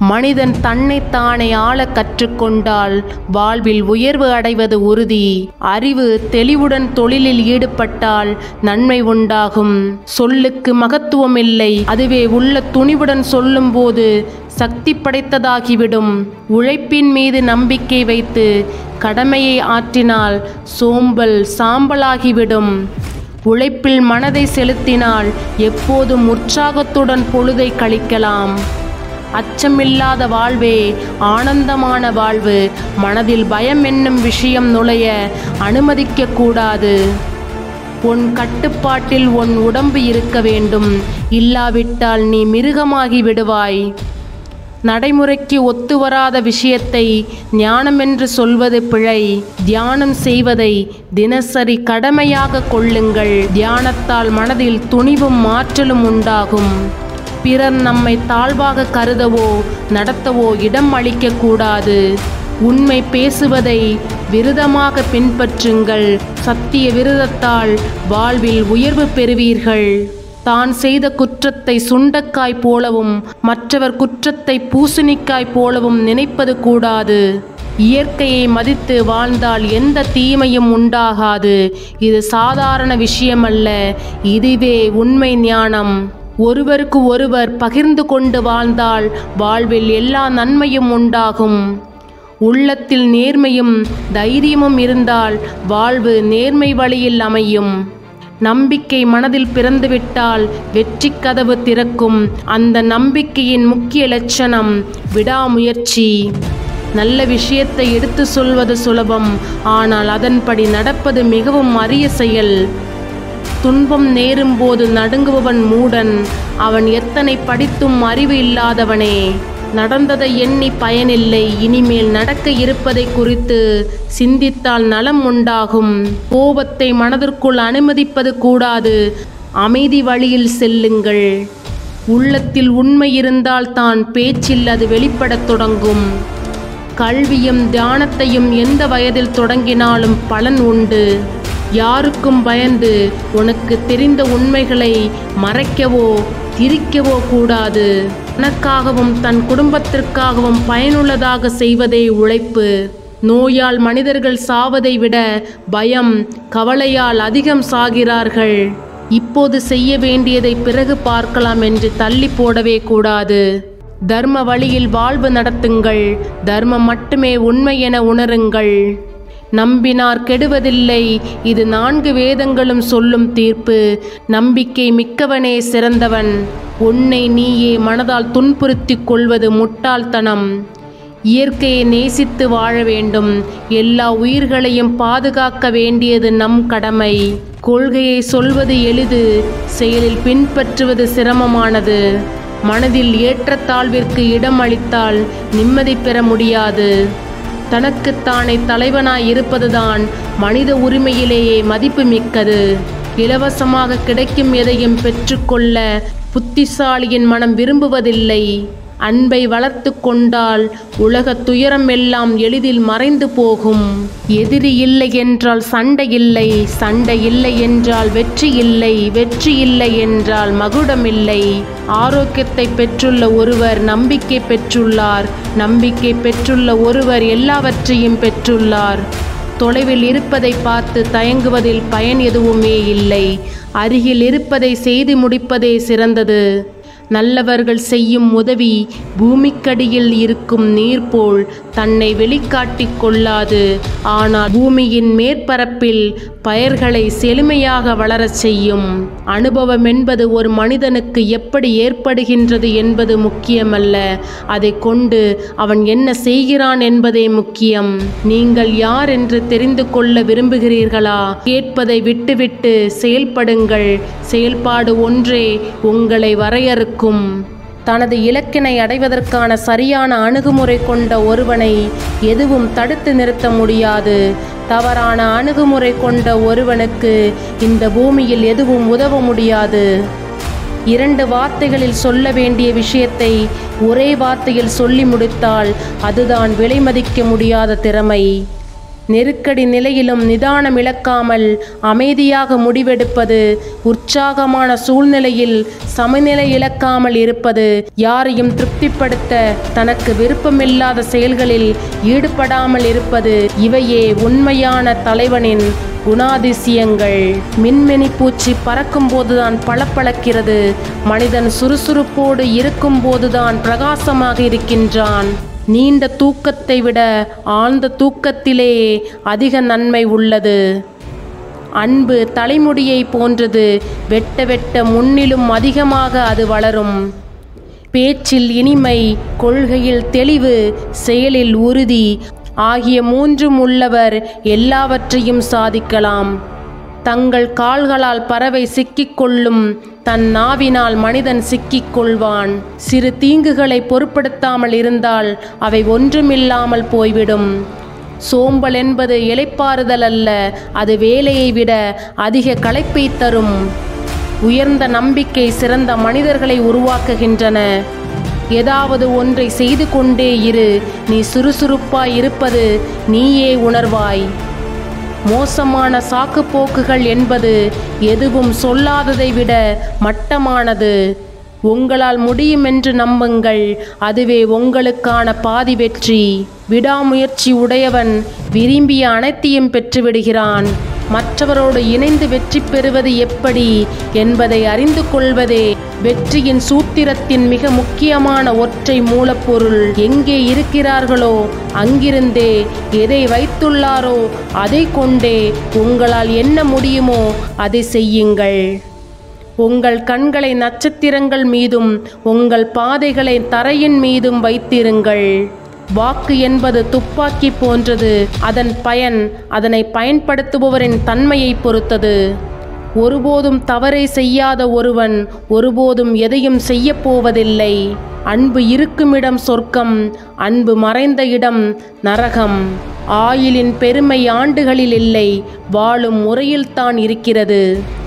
மனிதன் தன்னைத்தானே ஆள கற்றுக்கொண்டால் வாழ்வில் உயர்வு அடைவது உறுதி அறிவு தெளிவுடன் தொழிலில் ஈடுபட்டால் நன்மை உண்டாகும் சொல்லுக்கு மகத்துவம் இல்லை அதுவே உள்ள துணிவுடன் சொல்லும்போது சக்தி படைத்ததாகிவிடும் உழைப்பின் மீது நம்பிக்கை வைத்து கடமையை ஆற்றினால் சோம்பல் சாம்பலாகிவிடும் உழைப்பில் மனதை செலுத்தினால் எப்போதும் உற்சாகத்துடன் பொழுதை கழிக்கலாம் அச்சமில்லாத வாழ்வே ஆனந்தமான வாழ்வு மனதில் பயம் என்னும் விஷயம் நுழைய அனுமதிக்க கூடாது உன் கட்டுப்பாட்டில் உன் உடம்பு இருக்க வேண்டும் இல்லாவிட்டால் நீ மிருகமாகி விடுவாய் நடைமுறைக்கு ஒத்து வராத விஷயத்தை ஞானம் என்று சொல்வது பிழை தியானம் செய்வதை தினசரி கடமையாக கொள்ளுங்கள் தியானத்தால் மனதில் துணிவும் ஆற்றலும் உண்டாகும் பிறர் நம்மை தாழ்வாக கருதவோ நடத்தவோ இடம் அளிக்கக்கூடாது உண்மை பேசுவதை விரதமாக பின்பற்றுங்கள் சத்திய விரதத்தால் வாழ்வில் உயர்வு பெறுவீர்கள் தான் செய்த குற்றத்தை சுண்டக்காய் போலவும் மற்றவர் குற்றத்தை பூசணிக்காய் போலவும் நினைப்பது கூடாது இயற்கையை மதித்து வாழ்ந்தால் எந்த தீமையும் உண்டாகாது இது சாதாரண விஷயமல்ல இதுவே உண்மை ஞானம் ஒருவருக்கு ஒருவர் பகிர்ந்து கொண்டு வாழ்ந்தால் வாழ்வில் எல்லா நன்மையும் உண்டாகும் உள்ளத்தில் நேர்மையும் தைரியமும் இருந்தால் வாழ்வு நேர்மை வழியில் அமையும் நம்பிக்கை மனதில் பிறந்துவிட்டால் வெற்றி கதவு திறக்கும் அந்த நம்பிக்கையின் முக்கிய லட்சணம் விடாமுயற்சி நல்ல விஷயத்தை எடுத்து சொல்வது சுலபம் ஆனால் அதன்படி நடப்பது மிகவும் அரிய செயல் துன்பம் நேரும்போது நடுங்குபவன் மூடன் அவன் எத்தனை படித்தும் அறிவு இல்லாதவனே நடந்ததை எண்ணி பயனில்லை இனிமேல் நடக்க இருப்பதை குறித்து சிந்தித்தால் நலம் உண்டாகும் கோபத்தை மனதிற்குள் அனுமதிப்பது கூடாது அமைதி வழியில் செல்லுங்கள் உள்ளத்தில் உண்மை இருந்தால் தான் பேச்சில் அது வெளிப்படத் தொடங்கும் கல்வியும் தியானத்தையும் எந்த வயதில் தொடங்கினாலும் பலன் உண்டு யாருக்கும் பயந்து உனக்கு தெரிந்த உண்மைகளை மறைக்கவோ திரிக்கவோ கூடாது தனக்காகவும் தன் குடும்பத்திற்காகவும் பயனுள்ளதாக செய்வதே உழைப்பு நோயால் மனிதர்கள் சாவதை விட பயம் கவலையால் அதிகம் சாகிறார்கள் இப்போது செய்ய வேண்டியதை பிறகு பார்க்கலாம் என்று தள்ளி போடவே கூடாது தர்ம வழியில் வாழ்வு நடத்துங்கள் தர்மம் மட்டுமே உண்மை என உணருங்கள் நம்பினார் கெடுவதில்லை இது நான்கு வேதங்களும் சொல்லும் தீர்ப்பு நம்பிக்கை மிக்கவனே சிறந்தவன் உன்னை நீயே மனதால் துன்புறுத்திக் கொள்வது முட்டாள்தனம் இயற்கையை நேசித்து வாழ வேண்டும் எல்லா உயிர்களையும் பாதுகாக்க வேண்டியது நம் கடமை கொள்கையை சொல்வது எளிது செயலில் பின்பற்றுவது சிரமமானது மனதில் ஏற்றத்தாழ்விற்கு இடம் அளித்தால் நிம்மதி பெற முடியாது தனக்குத்தானே தலைவனாய் இருப்பதுதான் மனித உரிமையிலேயே மதிப்பு மிக்கது இலவசமாக கிடைக்கும் எதையும் பெற்றுக்கொள்ள புத்திசாலியின் மனம் விரும்புவதில்லை அன்பை வளர்த்து கொண்டால் உலகத் துயரம் எல்லாம் எளிதில் மறைந்து போகும் எதிரி இல்லை என்றால் சண்டை இல்லை சண்டை இல்லை என்றால் வெற்றி இல்லை வெற்றி இல்லை என்றால் மகுடம் இல்லை ஆரோக்கியத்தை பெற்றுள்ள ஒருவர் நம்பிக்கை பெற்றுள்ளார் நம்பிக்கை பெற்றுள்ள ஒருவர் எல்லாவற்றையும் பெற்றுள்ளார் தொலைவில் இருப்பதை பார்த்து தயங்குவதில் பயன் எதுவுமே இல்லை அருகில் இருப்பதை செய்து முடிப்பதே சிறந்தது நல்லவர்கள் செய்யும் உதவி பூமிக்கடியில் இருக்கும் நீர் போல் தன்னை வெளிக்காட்டிக் கொள்ளாது ஆனால் பூமியின் மேற்பரப்பில் பயிர்களை செழுமையாக வளரச் செய்யும் அனுபவம் என்பது ஒரு மனிதனுக்கு எப்படி ஏற்படுகின்றது என்பது முக்கியமல்ல அதை கொண்டு அவன் என்ன செய்கிறான் என்பதே முக்கியம் நீங்கள் யார் என்று தெரிந்து கொள்ள விரும்புகிறீர்களா கேட்பதை விட்டுவிட்டு செயல்படுங்கள் செயல்பாடு ஒன்றே உங்களை வரையறுக்கும் தனது இலக்கினை அடைவதற்கான சரியான அணுகுமுறை கொண்ட ஒருவனை எதுவும் தடுத்து நிறுத்த முடியாது தவறான அணுகுமுறை கொண்ட ஒருவனுக்கு இந்த பூமியில் எதுவும் உதவ முடியாது இரண்டு வார்த்தைகளில் சொல்ல வேண்டிய விஷயத்தை ஒரே வார்த்தையில் சொல்லி முடித்தால் அதுதான் விலைமதிக்க முடியாத திறமை நெருக்கடி நிலையிலும் நிதானம் இழக்காமல் அமைதியாக முடிவெடுப்பது உற்சாகமான சூழ்நிலையில் சமநிலை இழக்காமல் இருப்பது யாரையும் திருப்திப்படுத்த தனக்கு விருப்பமில்லாத செயல்களில் ஈடுபடாமல் இருப்பது இவையே உண்மையான தலைவனின் குணாதிசயங்கள் மின்மினி பூச்சி பறக்கும் போதுதான் பளபளக்கிறது மனிதன் சுறுசுறுப்போடு இருக்கும் போதுதான் பிரகாசமாக இருக்கின்றான் நீண்ட தூக்கத்தை விட ஆழ்ந்த தூக்கத்திலேயே அதிக நன்மை உள்ளது அன்பு தலைமுடியை போன்றது வெட்ட வெட்ட முன்னிலும் அதிகமாக அது வளரும் பேச்சில் இனிமை கொள்கையில் தெளிவு செயலில் உறுதி ஆகிய மூன்றும் உள்ளவர் எல்லாவற்றையும் சாதிக்கலாம் தங்கள் கால்களால் பறவை சிக்கிக்கொள்ளும் தன் நாவினால் மனிதன் சிக்கிக் கொள்வான் சிறு தீங்குகளை பொருட்படுத்தாமல் இருந்தால் அவை ஒன்றுமில்லாமல் போய்விடும் சோம்பல் என்பது இளைப்பாறுதல் அல்ல அது வேலையை விட அதிக களைப்பை தரும் உயர்ந்த நம்பிக்கை சிறந்த மனிதர்களை உருவாக்குகின்றன ஏதாவது ஒன்றை செய்து கொண்டே இரு நீ சுறுசுறுப்பாய் இருப்பது நீயே உணர்வாய் மோசமான சாக்குப்போக்குகள் என்பது எதுவும் சொல்லாததை விட மட்டமானது உங்களால் முடியும் என்று நம்புங்கள் அதுவே உங்களுக்கான பாதி வெற்றி விடாமுயற்சி உடையவன் விரும்பிய அனைத்தையும் பெற்றுவிடுகிறான் மற்றவரோடு இணைந்து வெற்றி பெறுவது எப்படி என்பதை அறிந்து கொள்வதே வெற்றியின் சூத்திரத்தின் மிக முக்கியமான ஒற்றை மூலப்பொருள் எங்கே இருக்கிறார்களோ அங்கிருந்தே எதை வைத்துள்ளாரோ அதை கொண்டே உங்களால் என்ன முடியுமோ அதை செய்யுங்கள் உங்கள் கண்களை நட்சத்திரங்கள் மீதும் உங்கள் பாதைகளை தரையின் மீதும் வைத்திருங்கள் வாக்கு என்பது துப்பாக்கி போன்றது அதன் பயன் அதனை பயன்படுத்துபவரின் தன்மையை பொறுத்தது ஒருபோதும் தவறை செய்யாத ஒருவன் ஒருபோதும் எதையும் செய்யப் போவதில்லை அன்பு இருக்குமிடம் சொர்க்கம் அன்பு மறைந்த இடம் நரகம் ஆயிலின் பெருமை ஆண்டுகளில் இல்லை வாழும் முறையில்தான் இருக்கிறது